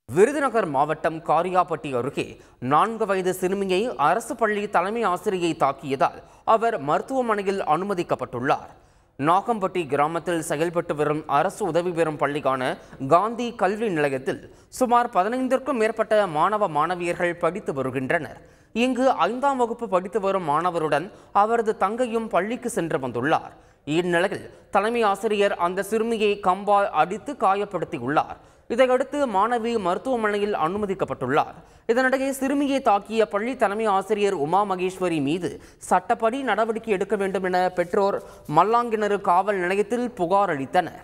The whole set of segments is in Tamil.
விருதுநகர் மாவட்டம் காரியாபட்டி அருகே நான்கு வயது சிறுமியை அரசு பள்ளி தலைமை ஆசிரியை தாக்கியதால் அவர் மருத்துவமனையில் அனுமதிக்கப்பட்டுள்ளார் நாகம்பட்டி கிராமத்தில் செயல்பட்டு வரும் அரசு உதவி பெறும் பள்ளிக்கான காந்தி கல்வி நிலையத்தில் சுமார் பதினைந்திற்கும் மேற்பட்ட மாணவ மாணவியர்கள் படித்து வருகின்றனர் இங்கு ஐந்தாம் வகுப்பு படித்து வரும் மாணவருடன் அவரது தங்கையும் பள்ளிக்கு சென்று வந்துள்ளார் இந்நிலையில் தலைமை ஆசிரியர் அந்த சிறுமியை கம்பால் அடித்து காயப்படுத்தியுள்ளார் இதையடுத்து மாணவி மருத்துவமனையில் அனுமதிக்கப்பட்டுள்ளார் இதனிடையே சிறுமியை தாக்கிய பள்ளி தலைமை ஆசிரியர் உமா மகேஸ்வரி மீது சட்டப்படி நடவடிக்கை எடுக்க வேண்டும் என பெற்றோர் மல்லாங்கிணறு காவல் நிலையத்தில் புகார் அளித்தனர்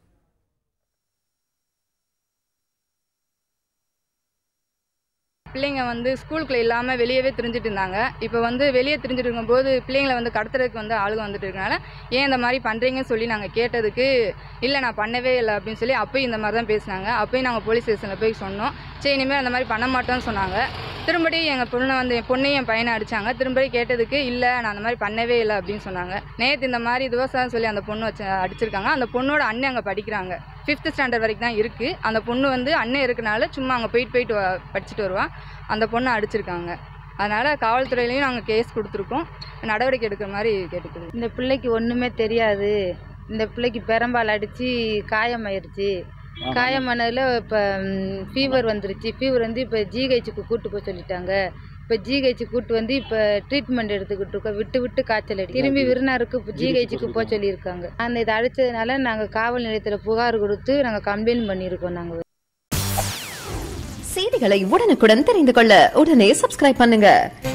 பிள்ளைங்க வந்து ஸ்கூலுக்குள்ள இல்லாமல் வெளியவே திரிஞ்சிட்டு இருந்தாங்க இப்போ வந்து வெளியே திரிஞ்சிட்டு இருக்கும்போது பிள்ளைங்களை வந்து கடத்துறதுக்கு வந்து ஆளுங்க வந்துட்டு இருக்கனால ஏன் இந்த மாதிரி பண்ணுறீங்கன்னு சொல்லி நாங்கள் கேட்டதுக்கு இல்லை நான் பண்ணவே இல்லை அப்படின்னு சொல்லி அப்பயும் இந்த மாதிரி தான் பேசினாங்க அப்பயும் நாங்கள் போலீஸ் ஸ்டேஷனில் போய் சொன்னோம் சரி இனிமேல் அந்த மாதிரி பண்ண மாட்டோம்னு சொன்னாங்க திரும்படி எங்கள் பொண்ணை வந்து என் பொண்ணையும் என் பையனை அடித்தாங்க திரும்படி கேட்டதுக்கு இல்லை நான் அந்த மாதிரி பண்ணவே இல்லை அப்படின்னு சொன்னாங்க நேற்று இந்த மாதிரி விவசாயம் சொல்லி அந்த பொண்ணு வச்சு அடிச்சிருக்காங்க அந்த பொண்ணோட அண்ணன் அங்கே படிக்கிறாங்க ஃபிஃப்த் ஸ்டாண்டர்ட் வரைக்கும் தான் இருக்குது அந்த பொண்ணு வந்து அண்ணன் இருக்கனால சும்மா அங்கே போயிட்டு போயிட்டு வ- படிச்சுட்டு வருவா அந்த பொண்ணை அடிச்சிருக்காங்க அதனால் காவல்துறையிலையும் நாங்கள் கேஸ் கொடுத்துருக்கோம் நடவடிக்கை எடுக்கிற மாதிரி கேட்டுக்கிறோம் இந்த பிள்ளைக்கு ஒன்றுமே தெரியாது இந்த பிள்ளைக்கு பெரம்பால் அடித்து காயமாயிருச்சு காயமானதில் இப்போ ஃபீவர் வந்துருச்சு ஃபீவர் வந்து இப்போ ஜிஹெச்சுக்கு கூட்டு போக சொல்லிட்டாங்க இப்போ ஜிஹெச்சு கூட்டு வந்து இப்போ ட்ரீட்மெண்ட் எடுத்துக்கிட்டு இருக்கோம் விட்டு விட்டு காய்ச்சல் அடி திரும்பி விருனாருக்கு இப்போ ஜிஹெச்சுக்கு போக சொல்லியிருக்காங்க அந்த இதை அடித்ததுனால நாங்கள் காவல் நிலையத்தில் புகார் கொடுத்து நாங்கள் கம்ப்ளைண்ட் பண்ணியிருக்கோம் நாங்கள் செய்திகளை உடனுக்குடன் தெரிந்து கொள்ள உடனே சப்ஸ்கிரைப் பண்ணுங்க